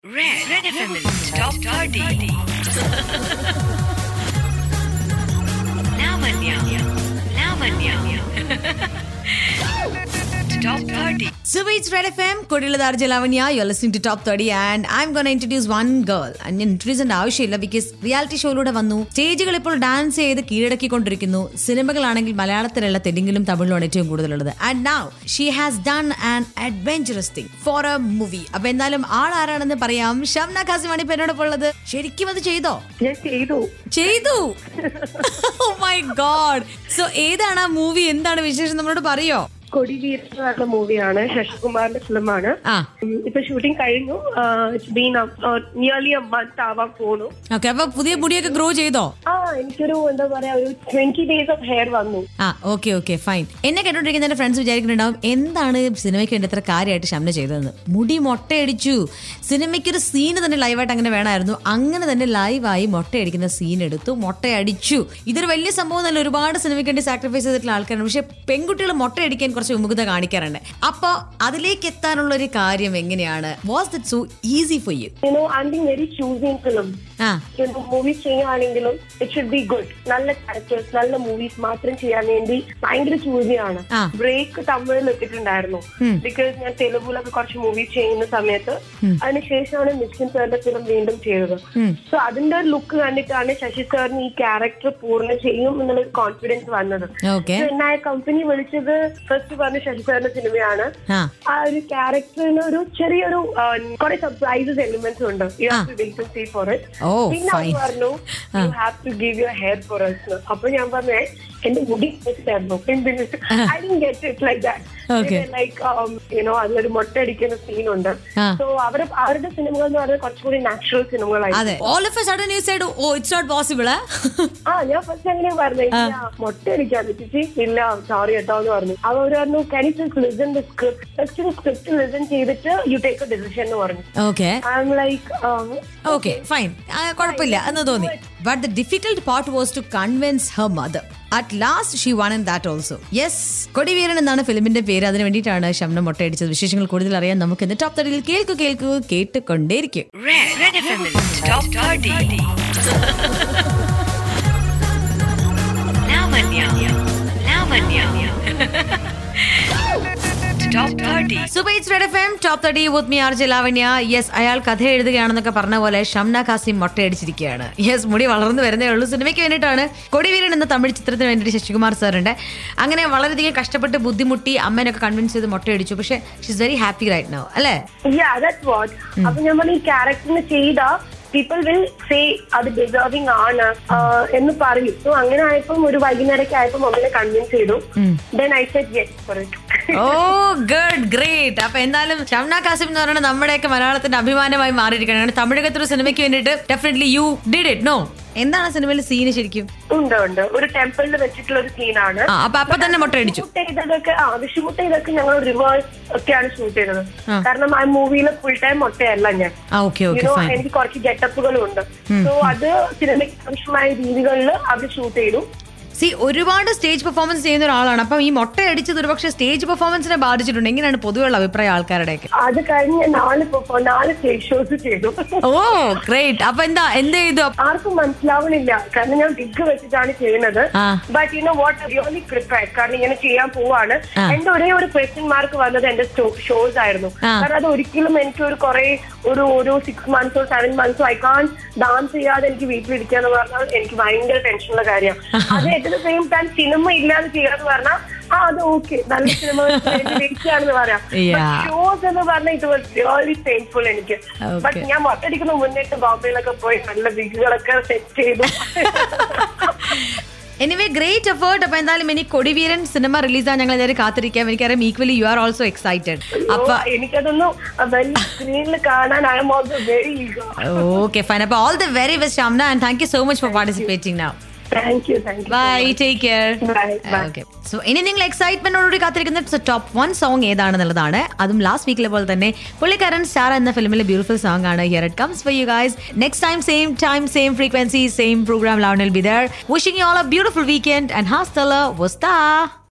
Red, Red FM Top 30. Lavanya. Lavanya. Top 30. So it's Red FM, Kodila Darjalavanya. You're listening to Top 30 and I'm going to introduce one girl. And ഞാൻ introduce ചെയ്യേണ്ട ആവശ്യമില്ല because reality ഷോയിലൂടെ വന്നു സ്റ്റേജുകൾ ഇപ്പോൾ dance ചെയ്ത് കീഴടക്കിക്കൊണ്ടിരിക്കുന്നു സിനിമകളാണെങ്കിൽ മലയാളത്തിലുള്ള തെലുങ്കിലും തമിഴിലാണ് ഏറ്റവും കൂടുതലുള്ളത് and now she has done an adventurous thing for a movie അപ്പൊ എന്തായാലും ആൾ ആരാണെന്ന് പറയാം ഷംന ഖാസിമാണ് ഇപ്പൊ എന്നോടൊപ്പം ഉള്ളത് ശരിക്കും അത് ചെയ്തോ ഞാൻ ചെയ്തു ചെയ്തു ഓ മൈ ഗോഡ് സോ ഏതാണ് ആ മൂവി എന്താണ് വിശേഷം നമ്മളോട് പറയോ കൊടിവീർ എന്ന് പറഞ്ഞ മൂവിയാണ് ശശികുമാറിന്റെ ഫിലിമാണ് ആ ഇപ്പൊ ഷൂട്ടിംഗ് കഴിഞ്ഞു it's been nearly a month ആവാൻ പോണു ഓക്കെ അപ്പൊ പുതിയ മുടിയൊക്കെ ഗ്രോ ചെയ്തോ ആ എനിക്കൊരു എന്താ പറയാ ഒരു ട്വന്റി ഡേയ്സ് ഓഫ് ഹെയർ വന്നു ആ ഓക്കെ ഓക്കെ ഫൈൻ എന്നെ കേട്ടോണ്ടിരിക്കുന്ന എന്റെ ഫ്രണ്ട്സ് വിചാരിക്കുന്നുണ്ടാവും എന്താണ് സിനിമയ്ക്ക് വേണ്ടി ഇത്ര കാര്യമായിട്ട് ഷംന ചെയ്തതെന്ന് മുടി മൊട്ടയടിച്ചു സിനിമയ്ക്ക് ഒരു സീന് തന്നെ ലൈവായിട്ട് അങ്ങനെ വേണമായിരുന്നു അങ്ങനെ തന്നെ ലൈവായി മൊട്ടയടിക്കുന്ന സീൻ എടുത്തു മൊട്ടയടിച്ചു ഇതൊരു വലിയ സംഭവം നല്ല ഒരുപാട് സിനിമയ്ക്ക് വേണ്ടി സാക്രിഫൈസ് ചെയ്തിട്ടുള്ള ആൾക്കാരാണ് പക്ഷെ പെൺകുട്ടികൾ മൊട്ടയടിക്കാൻ കുറച്ച് വിമുഖത കാണിക്കാറുണ്ട് അപ്പൊ അതിലേക്ക് എത്താനുള്ള ഒരു കാര്യം എങ്ങനെയാണ് was that so easy for you you know I been very choosing film ആ മൂവീസ് ചെയ്യുകയാണെങ്കിലും ഇറ്റ് ഷുഡ് ബി ഗുഡ് നല്ല ക്യാരക്ടേഴ്സ് നല്ല മൂവീസ് മാത്രം ചെയ്യാൻ വേണ്ടി ഭയങ്കര ചൂസിയാണ് ആ. ബ്രേക്ക് തമിഴിൽ ഇട്ടിട്ടുണ്ടായിരുന്നു ബിക്കോസ് ഞാൻ തെലുഗുലൊക്കെ കുറച്ച് മൂവീസ് ചെയ്യുന്ന സമയത്ത് അതിനുശേഷമാണ് മിസ്കിൻ സാറിന്റെ ഫിലിം വീണ്ടും ചെയ്തത് സോ അതിന്റെ ഒരു ലുക്ക് കണ്ടിട്ടാണ് ശശി സാറിന് ഈ ക്യാരക്ടർ പൂർണ്ണ ചെയ്യും എന്നുള്ള കോൺഫിഡൻസ് വന്നത് ഓക്കെ So എന്നെ കമ്പനി വിളിച്ചത് ഫസ്റ്റ് പറഞ്ഞ ശശി സാറിന്റെ സിനിമയാണ് ആ ആ ഒരു ക്യാരക്ടറിന് ഒരു ചെറിയൊരു ആ, കുറെ സർപ്രൈസസ് എലിമെന്റ്സ് ഉണ്ട് you have to wait see for it Oh, പിന്നെ അവർ fine. പറഞ്ഞു you have to give your hair for us അപ്പൊ ഞാൻ പറഞ്ഞേ എന്റെ മുടി വെച്ചിട്ടായിരുന്നു I didn't get it like Okay. That like you know അതിലൊരു മൊട്ട അടിക്കുന്ന സീനുണ്ട് ആ. സോ അവർ അവരുടെ സിനിമകൾ എന്ന് പറഞ്ഞാൽ കുറച്ചുകൂടി നാച്ചുറൽ അതെ സിനിമകളായിരുന്നു all of a sudden you side oh it's not possible ആ ഞാൻ ഫസ്റ്റ് അങ്ങനെ പറഞ്ഞു ഇല്ല മൊട്ട അടിക്കാൻ ചേച്ചി ഇല്ല സോറി കേട്ടോ എന്ന് പറഞ്ഞു അപ്പൊ അവര് പറഞ്ഞു can just listen the script just script listen ചെയ്തിട്ട് യു ടേക്ക് എ ഡിസിഷൻ എന്ന് പറഞ്ഞു okay I'm like okay fine കുഴപ്പമില്ല എന്ന് തോന്നി but the difficult part was to convince her mother at last she won and that also yes Kodiveeran എന്നാണ് ഫിലിമിന്റെ പേര് അതിന് വേണ്ടിയിട്ടാണ് ഷംന മൊട്ടയടിച്ചത് വിശേഷങ്ങൾ കൂടുതൽ അറിയാൻ നമുക്ക് ഇന്ന് ടോപ്പ് തടിയിൽ കേൾക്കൂ കേൾക്കൂ കേട്ടുകൊണ്ടേയിരിക്കും Red, Red FM Top 30. Lavanya. Lavanya. Top 30. സുബൈറ്റ്സ് റെഡ് എഫ് എം ടോപ്പ് തടി with me R J Lavanya yes അയാൾ കഥ എഴുതുകയാണെന്നൊക്കെ പറഞ്ഞ പോലെ ഷംന കാസിം മൊട്ടയടിച്ചിരിക്കുകയാണ് യെസ് മുടി വളർന്നു വരുന്നേ ഉള്ളൂ സിനിമയ്ക്ക് വേണ്ടിയിട്ടാണ് കൊടിവീരൻ എന്ന തമിഴ് ചിത്രത്തിന് വേണ്ടിയിട്ട് ശശികുമാർ സാറുണ്ട് അങ്ങനെ വളരെയധികം കഷ്ടപ്പെട്ട് ബുദ്ധിമുട്ടി അമ്മേനൊക്കെ കൺവിൻസ് ചെയ്ത് മൊട്ടയടിച്ചു പക്ഷേ she's very happy right now അല്ലേ യാ ദാറ്റ്സ് വാട്ട് അപ്പൊ ഞാൻ പറഞ്ഞു ഈ ക്യാരക്ടറിന് ചെയ്ത പീപ്പിൾ വിൽ സേ അത് ഡിസേർവിംഗ് ആണ് ആ, എന്ന് പറയും സോ അങ്ങനെ ആയപ്പം ഒരു വൈകുന്നേരമൊക്കെ ആയപ്പോൾ മമ്മിനെ കൺവിൻസ് ചെയ്തു then I set yes for it oh good great അപ്പൊ എന്തായാലും ഷംന കാസിം എന്ന് പറയുന്നത് നമ്മുടെയൊക്കെ മലയാളത്തിന്റെ അഭിമാനമായി മാറിയിരിക്കുകയാണ് കാരണം തമിഴകത്തൊരു സിനിമയ്ക്ക് വേണ്ടിയിട്ട് definitely you did it no എന്താണ് സിനിമയിലെ സീന് ശരിക്കും ഉണ്ട് ഉണ്ട് ഒരു ടെമ്പിളിൽ വെച്ചിട്ടുള്ള ഒരു സീനാണ് ആ അപ്പൊ അപ്പൊ തന്നെ മൊട്ടയടിച്ചു ഷൂട്ട് ചെയ്തതൊക്കെ ആ അത് ഷൂട്ട് ചെയ്തൊക്കെ ഞങ്ങൾ റിവേഴ്സ് ഒക്കെയാണ് ഷൂട്ട് ചെയ്തത് കാരണം ആ മൂവിയിൽ ഫുൾ ടൈം മൊട്ടയല്ല ഞാൻ ആ ഓക്കെ ഓക്കെ യുനോ ഫൈൻ എനിക്ക് കുറച്ച് ഗെറ്റപ്പുകളും ഉണ്ട് സോ അത് സിനിമയ്ക്ക് ആവശ്യമായ രീതികളിൽ അത് ഷൂട്ട് ചെയ്തു സി ഒരുപാട് സ്റ്റേജ് പെർഫോമൻസ് ചെയ്യുന്ന ഒരാളാണ് അപ്പം ഈ മുട്ട അടിച്ചത് ഒരുപക്ഷെ സ്റ്റേജ് പെർഫോമൻസിനെ ബാധിച്ചിട്ടുണ്ട് എങ്ങനെയാണ് പൊതുവെയുള്ള അഭിപ്രായം ആൾക്കാരുടെയൊക്കെ അത് കഴിഞ്ഞ് ഞാൻ നാല് perform- നാല് സ്റ്റേജ് ഷോസ് ചെയ്തു ഓ ഗ്രേറ്റ് അപ്പൊ എന്താ എന്ത് ചെയ്തു ആർക്കും മനസ്സിലാവണില്ല കാരണം ഞാൻ ബിഗ് വെച്ചിട്ടാണ് ചെയ്യുന്നത് ആ. But you know what really prepared കാരണം ഇങ്ങനെ ചെയ്യാൻ പോവാണ് ആ. എന്റെ ഒരേ ഒരു ക്വസ്റ്റ്യൻ മാർക്ക് വന്നത് എന്റെ ഷോസ് ആയിരുന്നു ആ. കാരണം അത് ഒരിക്കലും എനിക്ക് ഒരു കുറെ ഒരു ഒരു സിക്സ് മന്ത്സോ സെവൻ മന്ത്സോ ഐ കാൺ ഡാൻസ് ചെയ്യാതെ എനിക്ക് വീട്ടിലിരിക്കുക എന്ന് പറഞ്ഞാൽ എനിക്ക് ഭയങ്കര ടെൻഷനുള്ള കാര്യമാണ് അത് അറ്റ് ദ സെയിം ടൈം സിനിമ ഇല്ലാതെ ചെയ്യാന്ന് പറഞ്ഞാൽ ആ അത് ഓക്കെ നല്ല സിനിമ ആണെന്ന് പറയാം Yeah. ഷോസ് എന്ന് പറഞ്ഞാൽ ഇത് വാസ് റിയലി പെയിൻഫുൾ എനിക്ക് Okay. ബട്ട് ഞാൻ മൊത്തടിക്കുന്ന മുന്നിട്ട് ബോംബെയിലൊക്കെ പോയി നല്ല വിഗുകളൊക്കെ സെറ്റ് ചെയ്തു എനിവേ ഗ്രേറ്റ് എഫേർട്ട് അപ്പൊ എന്തായാലും ഇനി കൊടിവീരൻ സിനിമ റിലീസാൻ ഞങ്ങൾ എല്ലാവരും കാത്തിരിക്കാം എനിക്കറിയാം equally you are also excited അപ്പൊ ഓ, എനിക്കതൊന്നും വലിയ സ്ക്രീനിൽ കാണാൻ ഐ എം ഓൾസോ വെരി ഈഗോ ഓക്കെ ഫൈൻ അപ്പൊ all the very best Shamna and thank you so much for participating now thank you thank you bye take care bye bye okay so ഇനി നിങ്ങൾ എക്സൈറ്റ്മെന്റോടുകൂടി കാത്തിരിക്കുന്ന ടോപ്പ് വൺ സോങ് ഏതാണെന്നുള്ളതാണ് അതും last വീക്കിലെ പോലെ തന്നെ പുള്ളിക്കാരൻ star എന്ന ഫിലിമിലെ ബ്യൂട്ടിഫുൾ സോങ് ആണ് here it comes for you guys next time same time same frequency same programme ലൗണിൽ be there wishing you all a beautiful weekend and ഹാസ്റ്റല വസ്താ